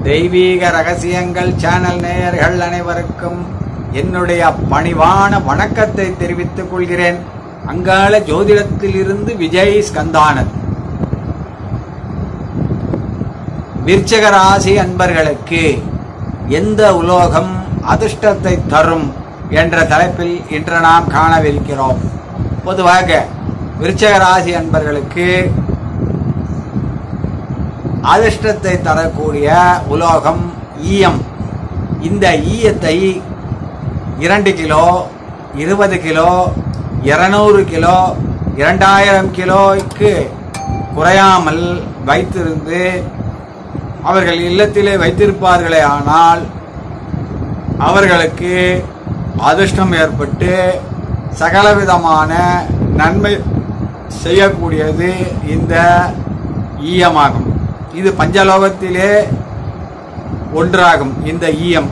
தெய்வீக ரகசியங்கள் சேனல் நேயர்கள் அனைவருக்கும் என்னுடைய பணிவான வணக்கத்தை தெரிவித்துக் கொள்கிறேன் அங்காள ஜோதிடத்திலிருந்து விஜய் ஸ்கந்தானந்த் விருச்சக ராசி அன்பர்களுக்கு எந்த உலோகம் அதிர்ஷ்டத்தை தரும் என்ற தலைப்பில் இன்று நாம் காணவிருக்கிறோம் பொதுவாக விருச்சக ராசி அன்பர்களுக்கு அதிர்ஷ்டத்தை தரக்கூடிய உலோகம் ஈயம் இந்த ஈயத்தை இரண்டு கிலோ இருபது கிலோ இருநூறு கிலோ இரண்டாயிரம் கிலோய்க்கு குறையாமல் வைத்திருந்து அவர்கள் இல்லத்திலே வைத்திருப்பார்களே ஆனால் அவர்களுக்கு அதிர்ஷ்டம் ஏற்பட்டு சகலவிதமான நன்மை செய்யக்கூடியது இந்த ஈயமாகும் இது பஞ்சலோகத்திலே ஒன்றாகும் இந்த ஈயம்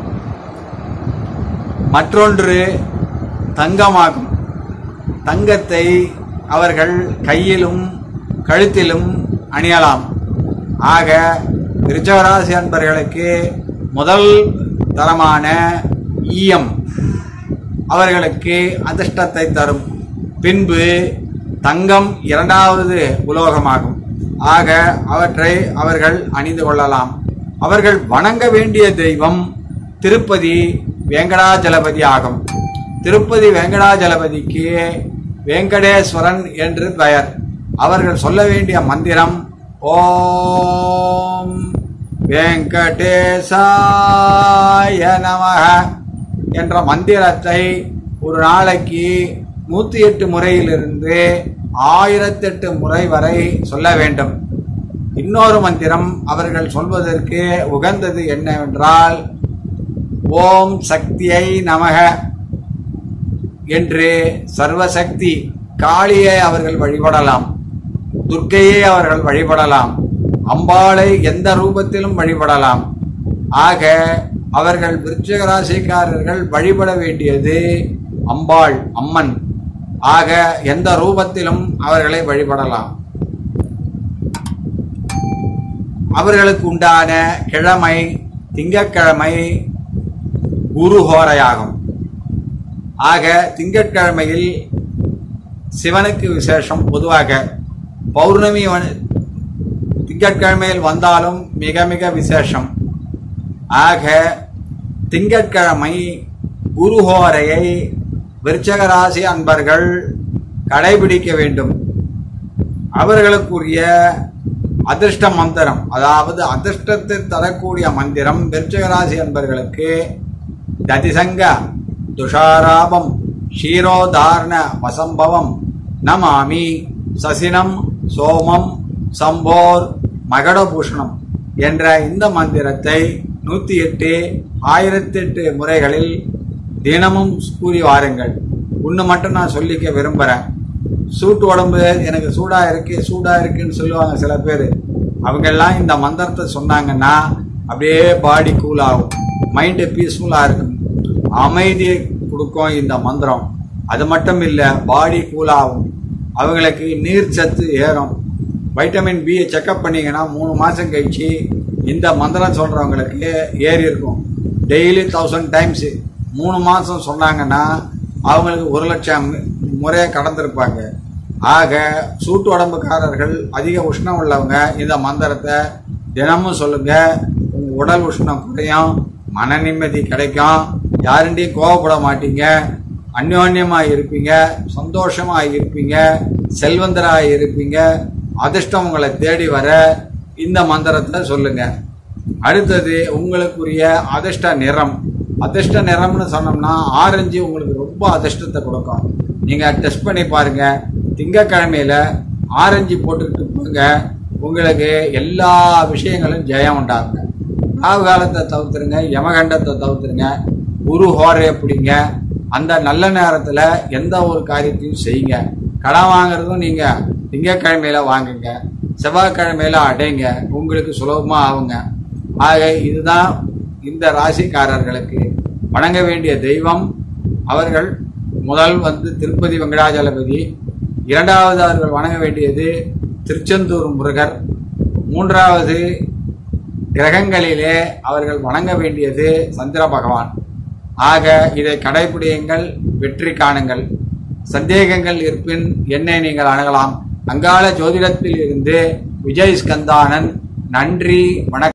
மற்றொன்று தங்கமாகும் தங்கத்தை அவர்கள் கையிலும் கழுத்திலும் அணியலாம் ஆக விருச்சகராசி அன்பர்களுக்கு முதல் தரமான ஈயம் அவர்களுக்கு அதிர்ஷ்டத்தை தரும் பின்பு தங்கம் இரண்டாவது உலோகமாகும் ஆக அவற்றை அவர்கள் அணிந்து கொள்ளலாம் அவர்கள் வணங்க வேண்டிய தெய்வம் திருப்பதி வெங்கடாஜலபதி ஆகும் திருப்பதி வெங்கடாஜலபதிக்கு வெங்கடேஸ்வரன் என்று பெயர் அவர்கள் சொல்ல வேண்டிய மந்திரம் ஓம் வெங்கடேசாய நமக என்ற மந்திரத்தை ஒரு நாளைக்கு நூத்தி எட்டு முறையிலிருந்து ஆயிரத்தெட்டு முறை வரை சொல்ல வேண்டும் இன்னொரு மந்திரம் அவர்கள் சொல்வதற்கு உகந்தது என்னவென்றால் ஓம் சக்தியை நமக என்று சர்வசக்தி காளியை அவர்கள் வழிபடலாம் துர்க்கையை அவர்கள் வழிபடலாம் அம்பாளை எந்த ரூபத்திலும் வழிபடலாம் ஆக அவர்கள் விருச்சிக ராசிக்காரர்கள் வழிபட வேண்டியது அம்பாள் அம்மன் ஆக எந்த ரூபத்திலும் அவர்களை வழிபடலாம் அவர்களுக்கு உண்டான கிழமை திங்கட்கிழமை குருஹோரையாகும் ஆக திங்கட்கிழமையில் சிவனுக்கு விசேஷம் பொதுவாக பௌர்ணமி வ- திங்கட்கிழமையில் வந்தாலும் மிக மிக விசேஷம் ஆக திங்கட்கிழமை குருஹோரையை விருச்சக ராசி அன்பர்கள் கடைபிடிக்க வேண்டும் அவர்களுக்குரிய அதிர்ஷ்ட மந்திரம் அதாவது அதிர்ஷ்டத்தை தரக்கூடிய மந்திரம் விருச்சக ராசி அன்பர்களுக்கு ததிசங்க துஷாராபம் ஷீரோதாரண வசம்பவம் நமாமி சசினம் சோமம் சம்போர் மகடபூஷணம் என்ற இந்த மந்திரத்தை நூத்தி எட்டு ஆயிரத்தி எட்டு முறைகளில் தினமும் கூறி வாருங்கள் ஒன்று மட்டும் நான் சொல்லிக்க விரும்புகிறேன் சூட்டு உடம்பு எனக்கு சூடா இருக்கு சூடா இருக்குன்னு சொல்லுவாங்க சில பேர் அவங்க எல்லாம் இந்த மந்திரத்தை சொன்னாங்கன்னா அப்படியே பாடி கூல் ஆகும் மைண்டு பீஸ்ஃபுல்லா இருக்கும் அமைதியை கொடுக்கும் இந்த மந்திரம் அது மட்டும் இல்லை பாடி கூல் ஆகும் அவங்களுக்கு நீர் சத்து ஏறும் வைட்டமின் பியை செக்அப் பண்ணீங்கன்னா மூணு மாசம் கழிச்சு இந்த மந்திரம் சொல்றவங்களுக்கு ஏறி இருக்கும் டெய்லி தௌசண்ட் டைம்ஸ் மூணு மாசம் சொன்னாங்கன்னா அவங்களுக்கு ஒரு லட்சம் முறையை கடந்திருப்பாங்க ஆக சூட்டு உடம்புக்காரர்கள் அதிக உஷ்ணம் உள்ளவங்க இந்த மந்திரத்தை தினமும் சொல்லுங்க உங்க உடல் உஷ்ணம் குறையும் மன நிம்மதி கிடைக்கும் யாருண்டையும் கோவப்பட மாட்டீங்க அந்யோன்யமா இருப்பீங்க சந்தோஷமா இருப்பீங்க செல்வந்தரா இருப்பீங்க அதிர்ஷ்டம் உங்களை தேடி வர இந்த மந்திரத்தை சொல்லுங்க அடுத்தது உங்களுக்குரிய அதிர்ஷ்ட நிறம் அதிர்ஷ்ட நிறம்னு சொன்னோம்னா ஆரஞ்சு உங்களுக்கு ரொம்ப அதிர்ஷ்டத்தை கொடுக்கும் நீங்க டெஸ்ட் பண்ணி பாருங்க திங்கக்கிழமையில ஆரஞ்சு போட்டுக்கிட்டு போங்க உங்களுக்கு எல்லா விஷயங்களும் ஜெயம் உண்டாகுங்க ராகு காலத்தை தவிர்த்துருங்க யமகண்டத்தை தவிர்த்துருங்க குரு ஹோரையை பிடிங்க அந்த நல்ல நேரத்துல எந்த ஒரு காரியத்தையும் செய்யுங்க கடன் வாங்குறதும் நீங்க திங்கக்கிழமையில வாங்குங்க செவ்வாய்க்கிழமையில அடைங்க உங்களுக்கு சுலபமா ஆகுங்க ஆக இதுதான் இந்த ராசிக்காரர்களுக்கு வணங்க வேண்டிய தெய்வம் அவர்கள் முதல் வந்து திருப்பதி வெங்கடாஜலபதி இரண்டாவது அவர்கள் வணங்க வேண்டியது திருச்செந்தூர் முருகர் மூன்றாவது கிரகங்களிலே அவர்கள் வணங்க வேண்டியது சந்திர பகவான் ஆக இதை கடைபிடியுங்கள் வெற்றி காணுங்கள் சந்தேகங்கள் இருப்பின் என்னை நீங்கள் அணுகலாம் அங்காள ஜோதிடத்தில் இருந்து விஜய் ஸ்கந்தானன் நன்றி வணக்கம்